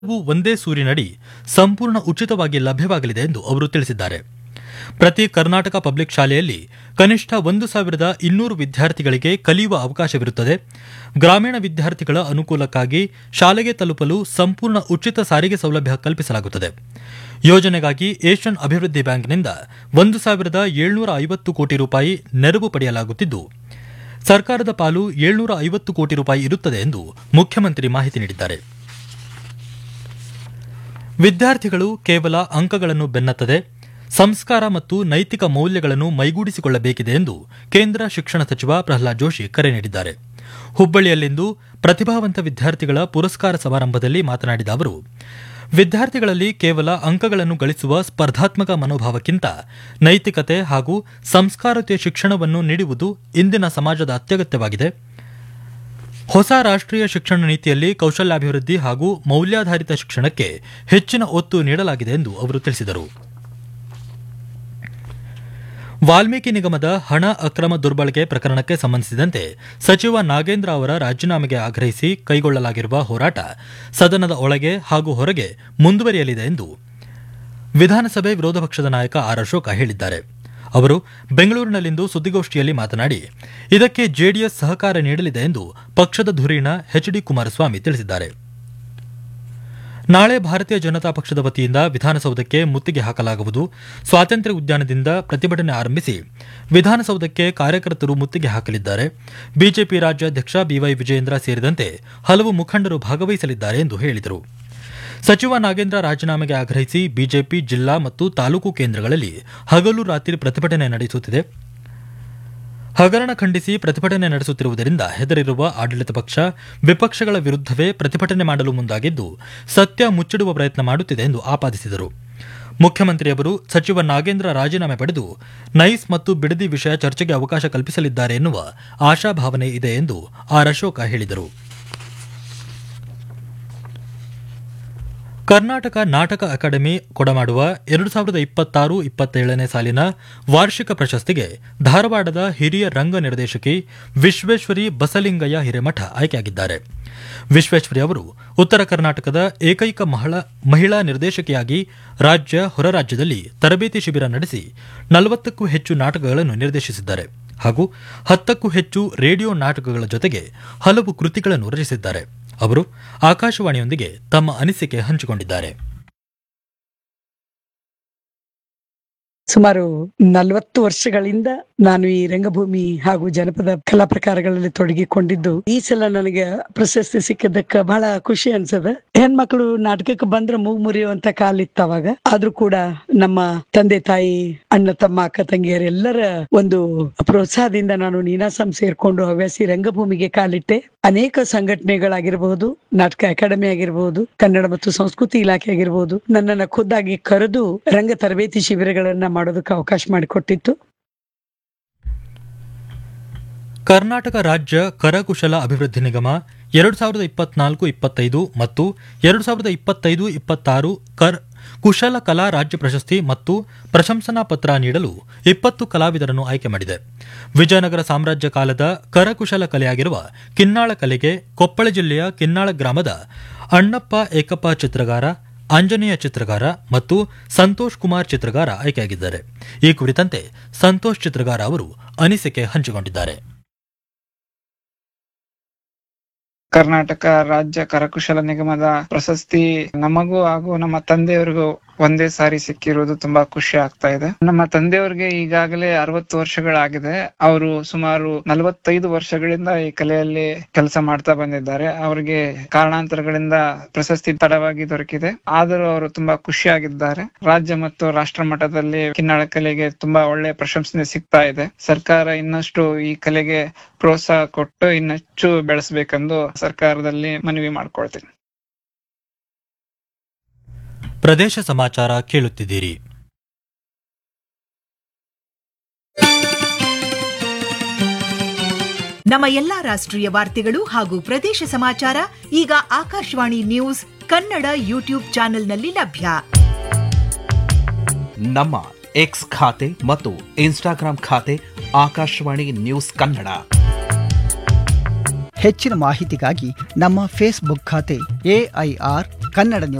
ಇವು ಒಂದೇ ಸೂರಿನಡಿ ಸಂಪೂರ್ಣ ಉಚಿತವಾಗಿ ಲಭ್ಯವಾಗಲಿದೆ ಎಂದು ಅವರು ತಿಳಿಸಿದ್ದಾರೆ ಪ್ರತಿ ಕರ್ನಾಟಕ ಪಬ್ಲಿಕ್ ಶಾಲೆಯಲ್ಲಿ ಕನಿಷ್ಠ ಒಂದು ಸಾವಿರದ ಇನ್ನೂರು ವಿದ್ಯಾರ್ಥಿಗಳಿಗೆ ಕಲಿಯುವ ಅವಕಾಶವಿರುತ್ತದೆ ಗ್ರಾಮೀಣ ವಿದ್ಯಾರ್ಥಿಗಳ ಅನುಕೂಲಕ್ಕಾಗಿ ಶಾಲೆಗೆ ತಲುಪಲು ಸಂಪೂರ್ಣ ಉಚಿತ ಸಾರಿಗೆ ಸೌಲಭ್ಯ ಕಲ್ಪಿಸಲಾಗುತ್ತದೆ ಯೋಜನೆಗಾಗಿ ಏಷ್ಯನ್ ಅಭಿವೃದ್ಧಿ ಬ್ಯಾಂಕ್ನಿಂದ ಒಂದು ಸಾವಿರದ ಏಳ್ನೂರ ಐವತ್ತು ಕೋಟಿ ರೂಪಾಯಿ ನೆರವು ಪಡೆಯಲಾಗುತ್ತಿದ್ದು ಸರ್ಕಾರದ ಪಾಲು ಏಳ್ನೂರ ಐವತ್ತು ಕೋಟಿ ರೂಪಾಯಿ ಇರುತ್ತದೆ ಎಂದು ಮುಖ್ಯಮಂತ್ರಿ ಮಾಹಿತಿ ನೀಡಿದ್ದಾರೆ ವಿದ್ಯಾರ್ಥಿಗಳು ಕೇವಲ ಅಂಕಗಳನ್ನು ಬೆನ್ನತ್ತದೆ ಸಂಸ್ಕಾರ ಮತ್ತು ನೈತಿಕ ಮೌಲ್ಯಗಳನ್ನು ಮೈಗೂಡಿಸಿಕೊಳ್ಳಬೇಕಿದೆ ಎಂದು ಕೇಂದ್ರ ಶಿಕ್ಷಣ ಸಚಿವ ಪ್ರಹ್ಲಾದ್ ಜೋಶಿ ಕರೆ ನೀಡಿದ್ದಾರೆ ಹುಬ್ಬಳ್ಳಿಯಲ್ಲಿಂದು ಪ್ರತಿಭಾವಂತ ವಿದ್ಯಾರ್ಥಿಗಳ ಪುರಸ್ಕಾರ ಸಮಾರಂಭದಲ್ಲಿ ಮಾತನಾಡಿದ ಅವರು ವಿದ್ಯಾರ್ಥಿಗಳಲ್ಲಿ ಕೇವಲ ಅಂಕಗಳನ್ನು ಗಳಿಸುವ ಸ್ಪರ್ಧಾತ್ಮಕ ಮನೋಭಾವಕ್ಕಿಂತ ನೈತಿಕತೆ ಹಾಗೂ ಸಂಸ್ಕಾರತೆಯ ಶಿಕ್ಷಣವನ್ನು ನೀಡುವುದು ಇಂದಿನ ಸಮಾಜದ ಅತ್ಯಗತ್ಯವಾಗಿದೆ ಹೊಸ ರಾಷ್ಟ್ರೀಯ ಶಿಕ್ಷಣ ನೀತಿಯಲ್ಲಿ ಕೌಶಲ್ಯಾಭಿವೃದ್ಧಿ ಹಾಗೂ ಮೌಲ್ಯಾಧಾರಿತ ಶಿಕ್ಷಣಕ್ಕೆ ಹೆಚ್ಚಿನ ಒತ್ತು ನೀಡಲಾಗಿದೆ ಎಂದು ಅವರು ತಿಳಿಸಿದರು ವಾಲ್ಮೀಕಿ ನಿಗಮದ ಹಣ ಅಕ್ರಮ ದುರ್ಬಳಕೆ ಪ್ರಕರಣಕ್ಕೆ ಸಂಬಂಧಿಸಿದಂತೆ ಸಚಿವ ನಾಗೇಂದ್ರ ಅವರ ರಾಜೀನಾಮೆಗೆ ಆಗ್ರಹಿಸಿ ಕೈಗೊಳ್ಳಲಾಗಿರುವ ಹೋರಾಟ ಸದನದ ಒಳಗೆ ಹಾಗೂ ಹೊರಗೆ ಮುಂದುವರಿಯಲಿದೆ ಎಂದು ವಿಧಾನಸಭೆ ವಿರೋಧ ಪಕ್ಷದ ನಾಯಕ ಆರ್ ಅಶೋಕ ಹೇಳಿದ್ದಾರೆ ಅವರು ಬೆಂಗಳೂರಿನಲ್ಲಿಂದು ಸುದ್ದಿಗೋಷ್ಠಿಯಲ್ಲಿ ಮಾತನಾಡಿ ಇದಕ್ಕೆ ಜೆಡಿಎಸ್ ಸಹಕಾರ ನೀಡಲಿದೆ ಎಂದು ಪಕ್ಷದ ಧುರೀಣ ಎಚ್ ಡಿ ಕುಮಾರಸ್ವಾಮಿ ತಿಳಿಸಿದ್ದಾರೆ ನಾಳೆ ಭಾರತೀಯ ಜನತಾ ಪಕ್ಷದ ವತಿಯಿಂದ ವಿಧಾನಸೌಧಕ್ಕೆ ಮುತ್ತಿಗೆ ಹಾಕಲಾಗುವುದು ಸ್ವಾತಂತ್ರ್ಯ ಉದ್ಯಾನದಿಂದ ಪ್ರತಿಭಟನೆ ಆರಂಭಿಸಿ ವಿಧಾನಸೌಧಕ್ಕೆ ಕಾರ್ಯಕರ್ತರು ಮುತ್ತಿಗೆ ಹಾಕಲಿದ್ದಾರೆ ಬಿಜೆಪಿ ರಾಜ್ಯಾಧ್ಯಕ್ಷ ಬಿವೈ ವಿಜಯೇಂದ್ರ ಸೇರಿದಂತೆ ಹಲವು ಮುಖಂಡರು ಭಾಗವಹಿಸಲಿದ್ದಾರೆ ಎಂದು ಹೇಳಿದರು ಸಚಿವ ನಾಗೇಂದ್ರ ರಾಜೀನಾಮೆಗೆ ಆಗ್ರಹಿಸಿ ಬಿಜೆಪಿ ಜಿಲ್ಲಾ ಮತ್ತು ತಾಲೂಕು ಕೇಂದ್ರಗಳಲ್ಲಿ ಹಗಲು ರಾತ್ರಿ ಪ್ರತಿಭಟನೆ ನಡೆಸುತ್ತಿದೆ ಹಗರಣ ಖಂಡಿಸಿ ಪ್ರತಿಭಟನೆ ನಡೆಸುತ್ತಿರುವುದರಿಂದ ಹೆದರಿರುವ ಆಡಳಿತ ಪಕ್ಷ ವಿಪಕ್ಷಗಳ ವಿರುದ್ಧವೇ ಪ್ರತಿಭಟನೆ ಮಾಡಲು ಮುಂದಾಗಿದ್ದು ಸತ್ಯ ಮುಚ್ಚಿಡುವ ಪ್ರಯತ್ನ ಮಾಡುತ್ತಿದೆ ಎಂದು ಆಪಾದಿಸಿದರು ಮುಖ್ಯಮಂತ್ರಿಯವರು ಸಚಿವ ನಾಗೇಂದ್ರ ರಾಜೀನಾಮೆ ಪಡೆದು ನೈಸ್ ಮತ್ತು ಬಿಡದಿ ವಿಷಯ ಚರ್ಚೆಗೆ ಅವಕಾಶ ಕಲ್ಪಿಸಲಿದ್ದಾರೆ ಎನ್ನುವ ಆಶಾಭಾವನೆ ಇದೆ ಎಂದು ಆರ್ ಅಶೋಕ ಹೇಳಿದರು ಕರ್ನಾಟಕ ನಾಟಕ ಅಕಾಡೆಮಿ ಕೊಡಮಾಡುವ ಎರಡು ಸಾವಿರದ ಇಪ್ಪತ್ತಾರು ಇಪ್ಪತ್ತೇಳನೇ ಸಾಲಿನ ವಾರ್ಷಿಕ ಪ್ರಶಸ್ತಿಗೆ ಧಾರವಾಡದ ಹಿರಿಯ ರಂಗ ನಿರ್ದೇಶಕಿ ವಿಶ್ವೇಶ್ವರಿ ಬಸಲಿಂಗಯ್ಯ ಹಿರೇಮಠ ಆಯ್ಕೆಯಾಗಿದ್ದಾರೆ ವಿಶ್ವೇಶ್ವರಿ ಅವರು ಉತ್ತರ ಕರ್ನಾಟಕದ ಏಕೈಕ ಮಹಿಳಾ ನಿರ್ದೇಶಕಿಯಾಗಿ ರಾಜ್ಯ ಹೊರ ರಾಜ್ಯದಲ್ಲಿ ತರಬೇತಿ ಶಿಬಿರ ನಡೆಸಿ ನಲವತ್ತಕ್ಕೂ ಹೆಚ್ಚು ನಾಟಕಗಳನ್ನು ನಿರ್ದೇಶಿಸಿದ್ದಾರೆ ಹಾಗೂ ಹತ್ತಕ್ಕೂ ಹೆಚ್ಚು ರೇಡಿಯೋ ನಾಟಕಗಳ ಜೊತೆಗೆ ಹಲವು ಕೃತಿಗಳನ್ನು ರಚಿಸಿದ್ದಾರೆ ಅವರು ಆಕಾಶವಾಣಿಯೊಂದಿಗೆ ತಮ್ಮ ಅನಿಸಿಕೆ ಹಂಚಿಕೊಂಡಿದ್ದಾರೆ ಸುಮಾರು ನಲವತ್ತು ವರ್ಷಗಳಿಂದ ನಾನು ಈ ರಂಗಭೂಮಿ ಹಾಗೂ ಜನಪದ ಕಲಾ ಪ್ರಕಾರಗಳಲ್ಲಿ ತೊಡಗಿಕೊಂಡಿದ್ದು ಈ ಸಲ ನನಗೆ ಪ್ರಶಸ್ತಿ ಸಿಕ್ಕಿದ್ದಕ್ಕ ಬಹಳ ಖುಷಿ ಅನ್ಸದ ಹೆಣ್ಮಕ್ಳು ನಾಟಕಕ್ಕೆ ಬಂದ್ರೆ ಮೂಗ್ ಮುರಿಯುವಂತ ಕಾಲಿತ್ತು ಅವಾಗ ಆದ್ರೂ ಕೂಡ ನಮ್ಮ ತಂದೆ ತಾಯಿ ಅಣ್ಣ ತಮ್ಮ ಅಕ್ಕ ತಂಗಿಯರು ಎಲ್ಲರ ಒಂದು ಪ್ರೋತ್ಸಾಹದಿಂದ ನಾನು ನೀನಾಸಂ ಸೇರ್ಕೊಂಡು ಹವ್ಯಾಸಿ ರಂಗಭೂಮಿಗೆ ಕಾಲಿಟ್ಟೆ ಅನೇಕ ಸಂಘಟನೆಗಳಾಗಿರಬಹುದು ನಾಟಕ ಅಕಾಡೆಮಿ ಆಗಿರಬಹುದು ಕನ್ನಡ ಮತ್ತು ಸಂಸ್ಕೃತಿ ಇಲಾಖೆ ಆಗಿರಬಹುದು ನನ್ನನ್ನ ಖುದ್ದಾಗಿ ಕರೆದು ರಂಗ ತರಬೇತಿ ಶಿಬಿರಗಳನ್ನ ಮಾಡೋದಕ್ಕೆ ಅವಕಾಶ ಮಾಡಿಕೊಟ್ಟಿತ್ತು ಕರ್ನಾಟಕ ರಾಜ್ಯ ಕರಕುಶಲ ಅಭಿವೃದ್ಧಿ ನಿಗಮ ಎರಡು ಸಾವಿರದ ಇಪ್ಪತ್ನಾಲ್ಕು ಇಪ್ಪತ್ತೈದು ಮತ್ತು ಎರಡು ಸಾವಿರದ ಇಪ್ಪತ್ತೈದು ಇಪ್ಪತ್ತಾರು ಕರ್ ಕುಶಲ ಕಲಾ ರಾಜ್ಯ ಪ್ರಶಸ್ತಿ ಮತ್ತು ಪ್ರಶಂಸನಾ ಪತ್ರ ನೀಡಲು ಇಪ್ಪತ್ತು ಕಲಾವಿದರನ್ನು ಆಯ್ಕೆ ಮಾಡಿದೆ ವಿಜಯನಗರ ಸಾಮ್ರಾಜ್ಯ ಕಾಲದ ಕರಕುಶಲ ಕಲೆಯಾಗಿರುವ ಕಿನ್ನಾಳ ಕಲೆಗೆ ಕೊಪ್ಪಳ ಜಿಲ್ಲೆಯ ಕಿನ್ನಾಳ ಗ್ರಾಮದ ಅಣ್ಣಪ್ಪ ಏಕಪ್ಪ ಚಿತ್ರಗಾರ ಆಂಜನೇಯ ಚಿತ್ರಗಾರ ಮತ್ತು ಸಂತೋಷ್ ಕುಮಾರ್ ಚಿತ್ರಗಾರ ಆಯ್ಕೆಯಾಗಿದ್ದಾರೆ ಈ ಕುರಿತಂತೆ ಸಂತೋಷ್ ಚಿತ್ರಗಾರ ಅವರು ಅನಿಸಿಕೆ ಹಂಚಿಕೊಂಡಿದ್ದಾರೆ ಕರ್ನಾಟಕ ರಾಜ್ಯ ಕರಕುಶಲ ನಿಗಮದ ಪ್ರಶಸ್ತಿ ನಮಗೂ ಹಾಗೂ ನಮ್ಮ ತಂದೆಯವರಿಗೂ ಒಂದೇ ಸಾರಿ ಸಿಕ್ಕಿರುವುದು ತುಂಬಾ ಖುಷಿ ಆಗ್ತಾ ಇದೆ ನಮ್ಮ ತಂದೆಯವರಿಗೆ ಈಗಾಗಲೇ ಅರವತ್ತು ವರ್ಷಗಳಾಗಿದೆ ಅವರು ಸುಮಾರು ನಲವತ್ತೈದು ವರ್ಷಗಳಿಂದ ಈ ಕಲೆಯಲ್ಲಿ ಕೆಲಸ ಮಾಡ್ತಾ ಬಂದಿದ್ದಾರೆ ಅವರಿಗೆ ಕಾರಣಾಂತರಗಳಿಂದ ಪ್ರಶಸ್ತಿ ತಡವಾಗಿ ದೊರಕಿದೆ ಆದರೂ ಅವರು ತುಂಬಾ ಖುಷಿಯಾಗಿದ್ದಾರೆ ರಾಜ್ಯ ಮತ್ತು ರಾಷ್ಟ್ರ ಮಟ್ಟದಲ್ಲಿ ಕಿನ್ನಾಳ ಕಲೆಗೆ ತುಂಬಾ ಒಳ್ಳೆ ಪ್ರಶಂಸನೆ ಸಿಗ್ತಾ ಇದೆ ಸರ್ಕಾರ ಇನ್ನಷ್ಟು ಈ ಕಲೆಗೆ ಪ್ರೋತ್ಸಾಹ ಕೊಟ್ಟು ಇನ್ನಷ್ಟು ಬೆಳೆಸಬೇಕೆಂದು ಸರ್ಕಾರದಲ್ಲಿ ಮನವಿ ಮಾಡ್ಕೊಳ್ತೀನಿ ಪ್ರದೇಶ ಸಮಾಚಾರ ಕೇಳುತ್ತಿದ್ದೀರಿ ನಮ್ಮ ಎಲ್ಲಾ ರಾಷ್ಟ್ರೀಯ ವಾರ್ತೆಗಳು ಹಾಗೂ ಪ್ರದೇಶ ಸಮಾಚಾರ ಈಗ ಆಕಾಶವಾಣಿ ನ್ಯೂಸ್ ಕನ್ನಡ ಯೂಟ್ಯೂಬ್ ಚಾನೆಲ್ನಲ್ಲಿ ಲಭ್ಯ ನಮ್ಮ ಎಕ್ಸ್ ಖಾತೆ ಮತ್ತು ಇನ್ಸ್ಟಾಗ್ರಾಂ ಖಾತೆ ಆಕಾಶವಾಣಿ ನ್ಯೂಸ್ ಕನ್ನಡ ಹೆಚ್ಚಿನ ಮಾಹಿತಿಗಾಗಿ ನಮ್ಮ ಫೇಸ್ಬುಕ್ ಖಾತೆ ಎಐಆರ್ ಕನ್ನಡ